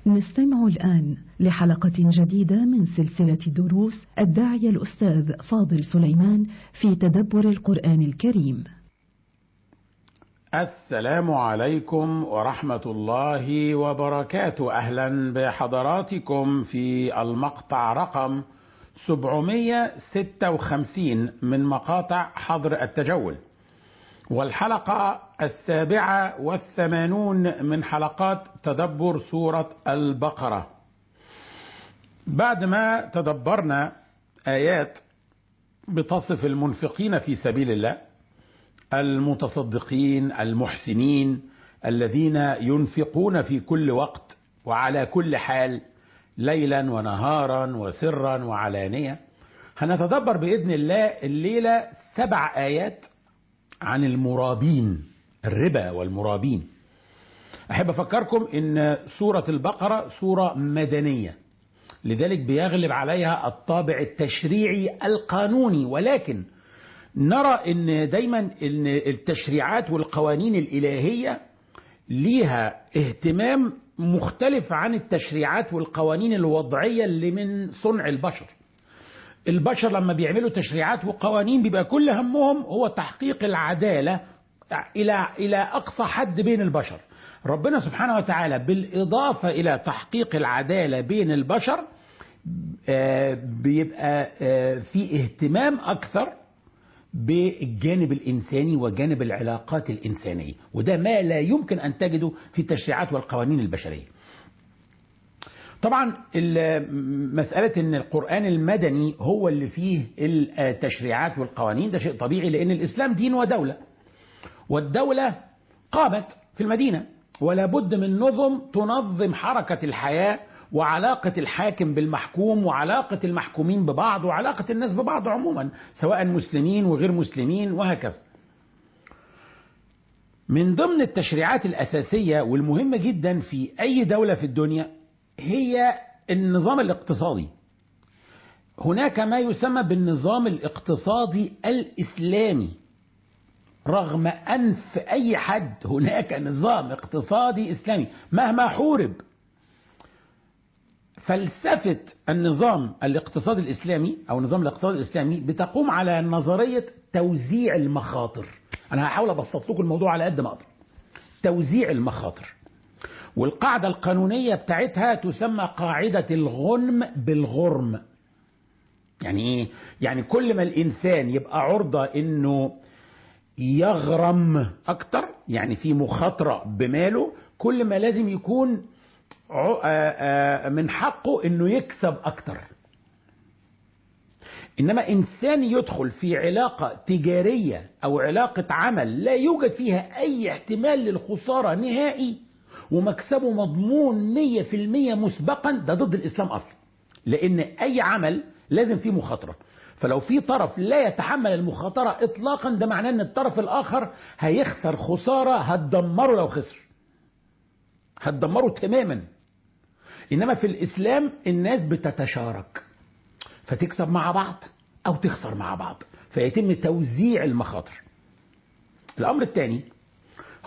نستمع الآن لحلقة جديدة من سلسلة دروس الداعية الأستاذ فاضل سليمان في تدبر القرآن الكريم. السلام عليكم ورحمة الله وبركاته أهلا بحضراتكم في المقطع رقم 756 من مقاطع حظر التجول والحلقة السابعة والثمانون من حلقات تدبر سورة البقرة بعد ما تدبرنا آيات بتصف المنفقين في سبيل الله المتصدقين المحسنين الذين ينفقون في كل وقت وعلى كل حال ليلا ونهارا وسرا وعلانية هنتدبر بإذن الله الليلة سبع آيات عن المرابين الربا والمرابين أحب أفكركم أن سورة البقرة سورة مدنية لذلك بيغلب عليها الطابع التشريعي القانوني ولكن نرى ان دايما ان التشريعات والقوانين الالهيه ليها اهتمام مختلف عن التشريعات والقوانين الوضعيه اللي من صنع البشر. البشر لما بيعملوا تشريعات وقوانين بيبقى كل همهم هو تحقيق العداله الى الى اقصى حد بين البشر. ربنا سبحانه وتعالى بالاضافه الى تحقيق العداله بين البشر بيبقى في اهتمام اكثر بالجانب الإنساني وجانب العلاقات الإنسانية وده ما لا يمكن أن تجده في التشريعات والقوانين البشرية طبعا مسألة أن القرآن المدني هو اللي فيه التشريعات والقوانين ده شيء طبيعي لأن الإسلام دين ودولة والدولة قامت في المدينة ولا بد من نظم تنظم حركة الحياة وعلاقة الحاكم بالمحكوم وعلاقة المحكومين ببعض وعلاقة الناس ببعض عموما سواء مسلمين وغير مسلمين وهكذا من ضمن التشريعات الأساسية والمهمة جدا في أي دولة في الدنيا هي النظام الاقتصادي هناك ما يسمى بالنظام الاقتصادي الإسلامي رغم أن في أي حد هناك نظام اقتصادي إسلامي مهما حورب فلسفة النظام الاقتصادي الإسلامي أو نظام الاقتصاد الإسلامي بتقوم على نظرية توزيع المخاطر أنا هحاول أبسط لكم الموضوع على قد ما أقدر توزيع المخاطر والقاعدة القانونية بتاعتها تسمى قاعدة الغنم بالغرم يعني إيه؟ يعني كل ما الإنسان يبقى عرضة إنه يغرم أكتر يعني في مخاطرة بماله كل ما لازم يكون من حقه انه يكسب اكتر انما انسان يدخل في علاقه تجاريه او علاقه عمل لا يوجد فيها اي احتمال للخساره نهائي ومكسبه مضمون 100% مسبقا ده ضد الاسلام اصلا لان اي عمل لازم فيه مخاطره فلو في طرف لا يتحمل المخاطره اطلاقا ده معناه ان الطرف الاخر هيخسر خساره هتدمره لو خسر هتدمره تماما انما في الاسلام الناس بتتشارك فتكسب مع بعض او تخسر مع بعض فيتم توزيع المخاطر الامر الثاني